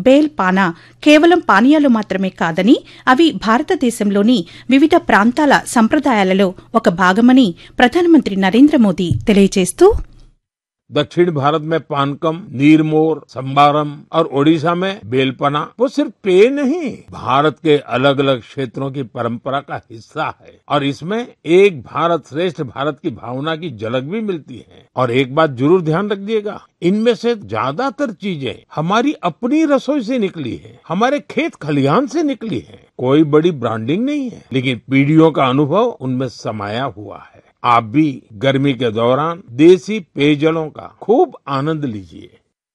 bale పానా కేవలం పానీయాలు మాత్రమే కాదని అవి భారతదేశంలోని వివిధ ప్రాంతాల సంప్రదాయాలలో ఒక భాగమని ప్రధానమంత్రి నరేంద్ర మోదీ తెలియజేస్తూ दक्षिण भारत में पानकम नीरमोर संबारम और ओडिशा में बेलपना वो सिर्फ पेय नहीं भारत के अलग अलग क्षेत्रों की परंपरा का हिस्सा है और इसमें एक भारत श्रेष्ठ भारत की भावना की झलक भी मिलती है और एक बात जरूर ध्यान रखिएगा इनमें से ज्यादातर चीजें हमारी अपनी रसोई से निकली है हमारे खेत खलिहान से निकली है कोई बड़ी ब्रांडिंग नहीं है लेकिन पीढ़ियों का अनुभव उनमें समाया हुआ है आप भी गर्मी के दौरान देसी पेयजलों का खूब आनंद लीजिए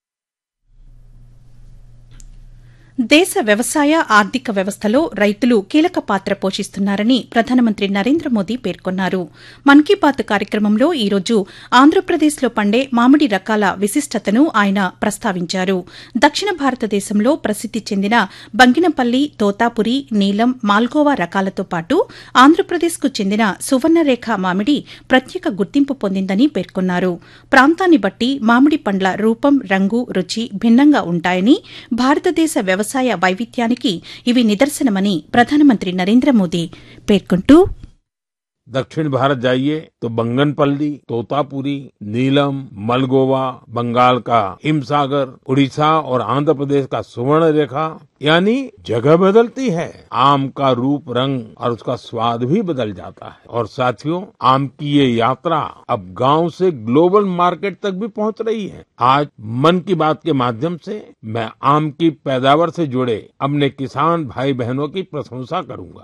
దేశ వ్యవసాయ ఆర్థిక వ్యవస్థలో రైతులు కీలక పాత్ర పోషిస్తున్నారని ప్రధానమంత్రి నరేంద్ర మోదీ పేర్కొన్నారు మన్ కీ బాత్ కార్యక్రమంలో ఈరోజు ఆంధ్రప్రదేశ్లో పండే మామిడి రకాల విశిష్టతను ఆయన ప్రస్తావించారు దక్షిణ భారతదేశంలో ప్రసిద్ది చెందిన బంగినపల్లి తోతాపురి నీలం మాల్గోవా రకాలతో పాటు ఆంధ్రప్రదేశ్కు చెందిన సువర్ణరేఖ మామిడి ప్రత్యేక గుర్తింపు పొందిందని పేర్కొన్నారు ప్రాంతాన్ని బట్టి మామిడి పండ్ల రూపం రంగు రుచి భిన్నంగా ఉంటాయని భారతదేశ వ్యవసాయ వైవిధ్యానికి ఇవి నిదర్శనమని ప్రధానమంత్రి నరేంద్ర మోదీ పేర్కొంటూ दक्षिण भारत जाइए तो बंगनपल्ली तोतापुरी नीलम मलगोवा बंगाल का हिमसागर उड़ीसा और आंध्र प्रदेश का सुवर्ण रेखा यानी जगह बदलती है आम का रूप रंग और उसका स्वाद भी बदल जाता है और साथियों आम की ये यात्रा अब गांव से ग्लोबल मार्केट तक भी पहुंच रही है आज मन की बात के माध्यम से मैं आम की पैदावार से जुड़े अपने किसान भाई बहनों की प्रशंसा करूंगा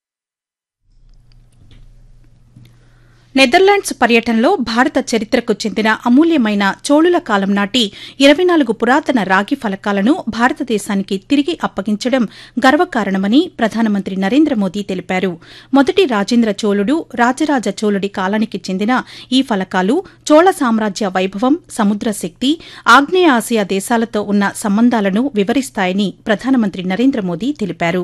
నెదర్లాండ్స్ పర్యటనలో భారత చరిత్రకు చెందిన అమూల్యమైన చోళుల కాలం నాటి ఇరవై నాలుగు పురాతన రాగి ఫలకాలను భారతదేశానికి తిరిగి అప్పగించడం గర్వకారణమని ప్రధానమంత్రి నరేంద్ర మోదీ తెలిపారు మొదటి రాజేంద్ర చోళుడు రాజరాజ చోళుడి కాలానికి చెందిన ఈ ఫలకాలు చోళ సామ్రాజ్య వైభవం సముద్ర శక్తి ఆగ్నేయ ఆసియా దేశాలతో ఉన్న సంబంధాలను వివరిస్తాయని ప్రధానమంత్రి నరేంద్ర మోదీ తెలిపారు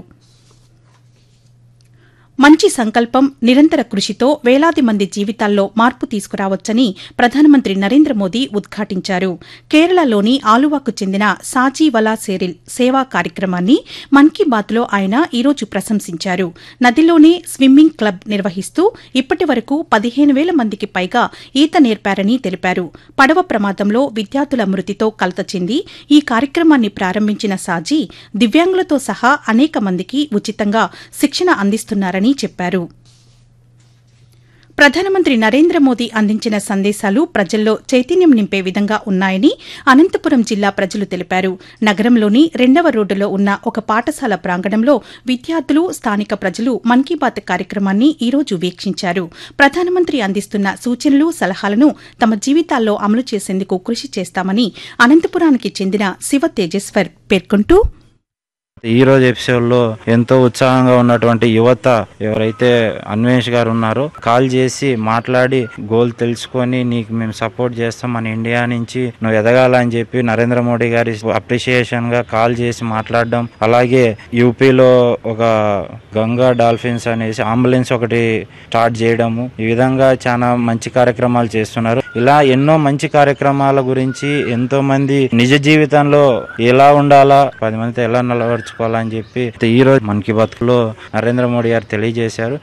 మంచి సంకల్పం నిరంతర కృషితో వేలాది మంది జీవితాల్లో మార్పు తీసుకురావచ్చని ప్రధానమంత్రి నరేంద్ర మోదీ ఉద్ఘాటించారు కేరళలోని ఆలువాకు చెందిన సాజీవలా సేరిల్ సేవా కార్యక్రమాన్ని మన్ కీ బాత్లో ఆయన ఈరోజు ప్రశంసించారు నదిలోనే స్విమ్మింగ్ క్లబ్ నిర్వహిస్తూ ఇప్పటి వరకు పదిహేను వేల మందికి పైగా ఈత నేర్పారని తెలిపారు పడవ ప్రమాదంలో విద్యార్థుల మృతితో కలత చెంది ఈ కార్యక్రమాన్ని ప్రారంభించిన సాజీ దివ్యాంగులతో సహా అనేక మందికి ఉచితంగా శిక్షణ అందిస్తున్నారని చెప్పారు ప్రధానమంత్రి నరేంద్ర మోదీ అందించిన సందేశాలు ప్రజల్లో చైతన్యం నింపే విధంగా ఉన్నాయని అనంతపురం జిల్లా ప్రజలు తెలిపారు నగరంలోని రెండవ రోడ్డులో ఉన్న ఒక పాఠశాల ప్రాంగణంలో విద్యార్థులు స్థానిక ప్రజలు మన్ కీ బాత్ కార్యక్రమాన్ని ఈరోజు వీక్షించారు ప్రధానమంత్రి అందిస్తున్న సూచనలు సలహాలను తమ జీవితాల్లో అమలు చేసేందుకు కృషి చేస్తామని అనంతపురానికి చెందిన శివ తేజేశ్వర్ పేర్కొంటూ ఈ రోజు ఎపిసోడ్ లో ఎంతో ఉత్సాహంగా ఉన్నటువంటి యువత ఎవరైతే అన్వేష్ గారు ఉన్నారో కాల్ చేసి మాట్లాడి గోల్ తెలుసుకొని నీకు మేము సపోర్ట్ చేస్తాం మన ఇండియా నుంచి నువ్వు ఎదగాలని చెప్పి నరేంద్ర మోడీ గారి అప్రిషియేషన్ గా కాల్ చేసి మాట్లాడడం అలాగే యూపీలో ఒక గంగా డాల్ఫిన్స్ అనేసి అంబులెన్స్ ఒకటి స్టార్ట్ చేయడము ఈ విధంగా చాలా మంచి కార్యక్రమాలు చేస్తున్నారు ఇలా ఎన్నో మంచి కార్యక్రమాల గురించి ఎంతో మంది నిజ జీవితంలో ఎలా ఉండాలా పది మందితో ఎలా నిలబడుచుకోవాలని చెప్పి ఈ రోజు మన్ కీ బాత్ లో నరేంద్ర మోడీ గారు తెలియజేశారు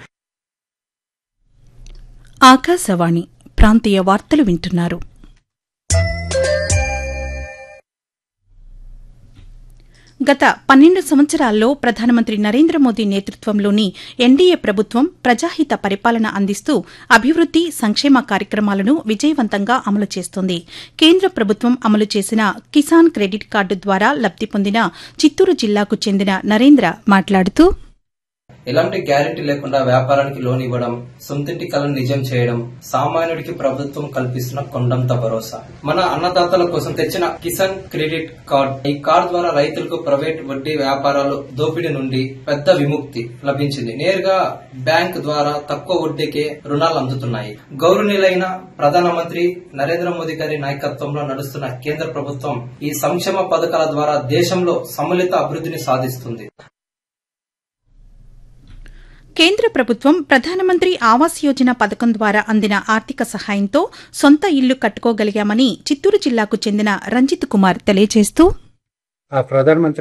ఆకాశవాణి ప్రాంతీయ వార్తలు వింటున్నారు గత పన్నెండు సంవత్సరాల్లో ప్రధానమంత్రి నరేంద్ర మోదీ నేతృత్వంలోని ఎన్డీఏ ప్రభుత్వం ప్రజాహిత పరిపాలన అందిస్తూ అభివృద్ది సంక్షేమ కార్యక్రమాలను విజయవంతంగా అమలు చేస్తోంది కేంద్ర ప్రభుత్వం అమలు చేసిన కిసాన్ క్రెడిట్ కార్డు ద్వారా లబ్ది పొందిన చిత్తూరు జిల్లాకు చెందిన నరేంద్ర మాట్లాడుతూ ఎలాంటి గ్యారెంటీ లేకుండా వ్యాపారానికి లోన్ ఇవ్వడం సొంతింటి కలను నిజం చేయడం సామాన్యుడికి ప్రభుత్వం కల్పిస్తున్న కొండంత భరోసా మన అన్నదాతల కోసం తెచ్చిన కిసాన్ క్రెడిట్ కార్డ్ ఈ కార్డ్ ద్వారా రైతులకు ప్రైవేట్ వడ్డీ వ్యాపారాలు దోపిడీ నుండి పెద్ద విముక్తి లభించింది నేరుగా బ్యాంక్ ద్వారా తక్కువ వడ్డీకే రుణాలు అందుతున్నాయి గౌరవనీయులైన ప్రధానమంత్రి నరేంద్ర మోదీ గారి నాయకత్వంలో నడుస్తున్న కేంద్ర ప్రభుత్వం ఈ సంక్షేమ పథకాల ద్వారా దేశంలో సమ్మిళిత అభివృద్ధిని సాధిస్తుంది కేంద్ర ప్రభుత్వం ప్రధానమంత్రి ఆవాస్ యోజన పథకం ద్వారా అందిన ఆర్థిక సహాయంతో సొంత ఇల్లు కట్టుకోగలిగామని చిత్తూరు జిల్లాకు చెందిన రంజిత్ కుమార్ తెలియజేస్తూ ఆ ప్రధానమంత్రి